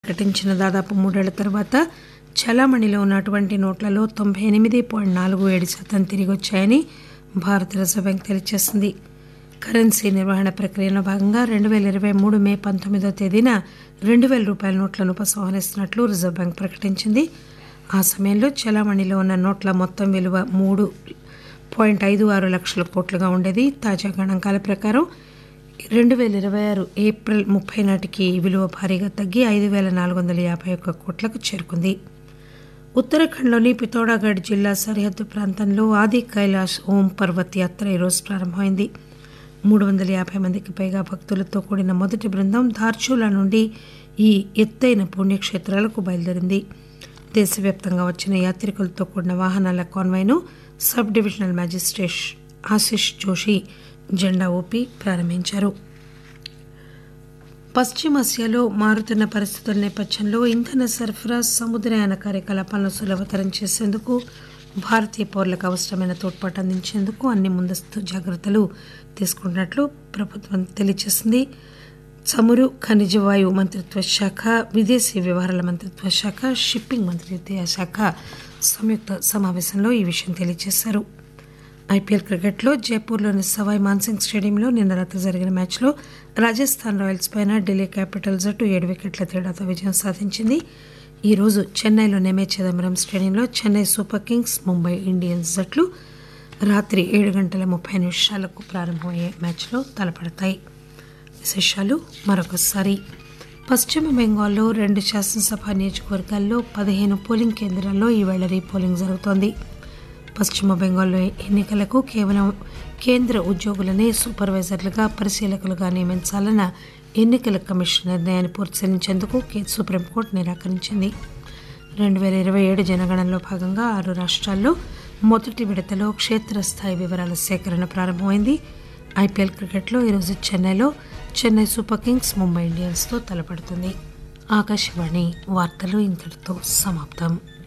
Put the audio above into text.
ప్రకటించిన దాదాపు మూడేళ్ల తర్వాత చలామణిలో ఉన్నటువంటి నోట్లలో తొంభై ఎనిమిది పాయింట్ నాలుగు ఏడు శాతం తిరిగి వచ్చాయని భారత రిజర్వ్ బ్యాంక్ తెలియజేసింది కరెన్సీ నిర్వహణ ప్రక్రియలో భాగంగా రెండు వేల ఇరవై మూడు మే పంతొమ్మిదో తేదీన రెండు వేల రూపాయల నోట్లను ఉపసంహరిస్తున్నట్లు రిజర్వ్ బ్యాంక్ ప్రకటించింది ఆ సమయంలో చలామణిలో ఉన్న నోట్ల మొత్తం విలువ మూడు పాయింట్ ఐదు ఆరు లక్షల కోట్లుగా ఉండేది తాజా గణాంకాల ప్రకారం రెండు వేల ఇరవై ఆరు ఏప్రిల్ ముప్పై నాటికి ఈ విలువ భారీగా తగ్గి ఐదు వేల నాలుగు వందల యాభై ఒక్క కోట్లకు చేరుకుంది ఉత్తరాఖండ్లోని పితోడాగఢ్ జిల్లా సరిహద్దు ప్రాంతంలో ఆది కైలాష్ ఓం పర్వత్ యాత్ర ఈరోజు ప్రారంభమైంది మూడు వందల యాభై మందికి పైగా భక్తులతో కూడిన మొదటి బృందం ధార్చూలా నుండి ఈ ఎత్తైన పుణ్యక్షేత్రాలకు బయలుదేరింది దేశవ్యాప్తంగా వచ్చిన యాత్రికులతో కూడిన వాహనాల కాన్వాయ్ను sub divisional magistrate Ashish Joshi జెండా ఊపి ప్రారంభించారు పశ్చిమాసియాలో మారుతున్న పరిస్థితుల నేపథ్యంలో ఇంధన సరఫరా సముద్రయాన కార్యకలాపాలను సులభతరం చేసేందుకు భారతీయ పౌరులకు అవసరమైన తోడ్పాటు అందించేందుకు అన్ని ముందస్తు జాగ్రత్తలు తీసుకున్నట్లు ప్రభుత్వం తెలియజేసింది చమురు ఖనిజ వాయువు మంత్రిత్వ శాఖ విదేశీ వ్యవహారాల మంత్రిత్వ శాఖ షిప్పింగ్ మంత్రిత్వ శాఖ సంయుక్త సమావేశంలో ఈ విషయం తెలియజేశారు ఐపీఎల్ క్రికెట్లో జైపూర్లోని సవాయ్ మాన్సింగ్ స్టేడియంలో నిన్న రాత్రి జరిగిన మ్యాచ్లో రాజస్థాన్ రాయల్స్ పైన ఢిల్లీ క్యాపిటల్ జట్టు ఏడు వికెట్ల తేడాతో విజయం సాధించింది ఈ రోజు చెన్నైలోని ఎంఏ చిదంబరం స్టేడియంలో Chennai super kings Mumbai Indians జట్లు రాత్రి ఏడు గంటల ముప్పై నిమిషాలకు ప్రారంభమయ్యే మ్యాచ్లో తలపడతాయి విశేషాలు మరొకసారి పశ్చిమ బెంగాల్లో రెండు శాసనసభ నియోజకవర్గాల్లో పదిహేను పోలింగ్ కేంద్రాల్లో ఈవేళ రీపోలింగ్ జరుగుతోంది పశ్చిమ బెంగాల్లో ఎన్నికలకు కేవలం కేంద్ర ఉద్యోగులనే సూపర్వైజర్లుగా పరిశీలకులుగా నియమించాలన్న ఎన్నికల కమిషన్ నిర్ణయాన్ని పరిశీలించేందుకు సుప్రీంకోర్టు నిరాకరించింది రెండు వేల ఇరవై ఏడు జనగణనలో భాగంగా ఆరు రాష్ట్రాల్లో మొదటి విడతలో క్షేత్రస్థాయి వివరాల సేకరణ ప్రారంభమైంది ఐపీఎల్ క్రికెట్లో ఈరోజు చెన్నైలో చెన్నై సూపర్ కింగ్స్ ముంబై ఇండియన్స్తో తలపడుతుంది ఆకాశవాణి వార్తలు ఇంతటితో సమాప్తం